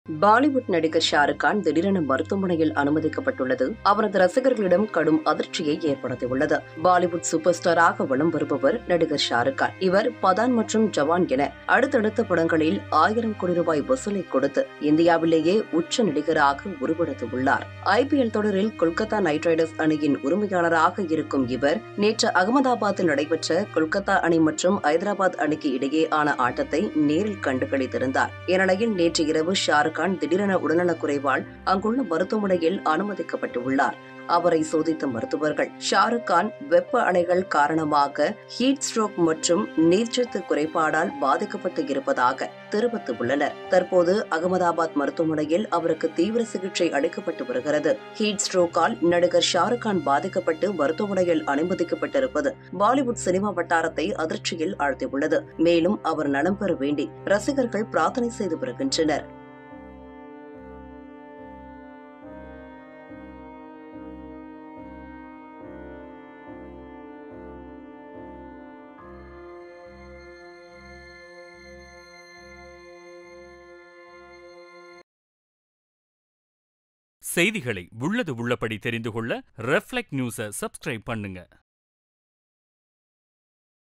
பாலிவுட் நடிகர் ஷாருக் கான் திடீரென மருத்துவமனையில் அனுமதிக்கப்பட்டுள்ளது அவரது ரசிகர்களிடம் கடும் அதிர்ச்சியை ஏற்படுத்தியுள்ளது பாலிவுட் சூப்பர் ஸ்டாராக வலம் வருபவர் நடிகர் ஷாருக் கான் இவர் பதான் மற்றும் ஜவான் என அடுத்தடுத்த படங்களில் ஆயிரம் கோடி ரூபாய் வசூலை கொடுத்து இந்தியாவிலேயே உச்ச நடிகராக உருவெடுத்துள்ளார் ஐபிஎல் தொடரில் கொல்கத்தா நைட் ரைடர்ஸ் அணியின் உரிமையாளராக இருக்கும் இவர் நேற்று அகமதாபாத்தில் நடைபெற்ற கொல்கத்தா அணி மற்றும் ஐதராபாத் அணிக்கு இடையேயான ஆட்டத்தை நேரில் கண்டுகளித்திருந்தார் இந்நிலையில் நேற்று இரவு ஷாருக் கான் திடீரென உடல்நலக் குறைவால் அங்குள்ள மருத்துவமனையில் அனுமதிக்கப்பட்டுள்ளார் அவரை சோதித்த மருத்துவர்கள் ஷாருக் கான் வெப்ப அணைகள் காரணமாக ஹீட் ஸ்ட்ரோக் மற்றும் நீர்ச்சத்து குறைபாடால் பாதிக்கப்பட்டு இருப்பதாக தெரிவித்துள்ளனர் தற்போது அகமதாபாத் மருத்துவமனையில் அவருக்கு தீவிர சிகிச்சை அளிக்கப்பட்டு வருகிறது ஹீட் ஸ்ட்ரோக்கால் நடிகர் ஷாருக் கான் பாதிக்கப்பட்டு மருத்துவமனையில் அனுமதிக்கப்பட்டிருப்பது பாலிவுட் சினிமா வட்டாரத்தை அதிர்ச்சியில் ஆழ்த்தியுள்ளது மேலும் அவர் நலம் பெற வேண்டி ரசிகர்கள் பிரார்த்தனை செய்து வருகின்றனர் செய்திகளை உள்ளது உள்ளபடி தெரிந்து கொள்ள ரெஃப்ளெக்ட் நியூஸை சப்ஸ்கிரைப் பண்ணுங்க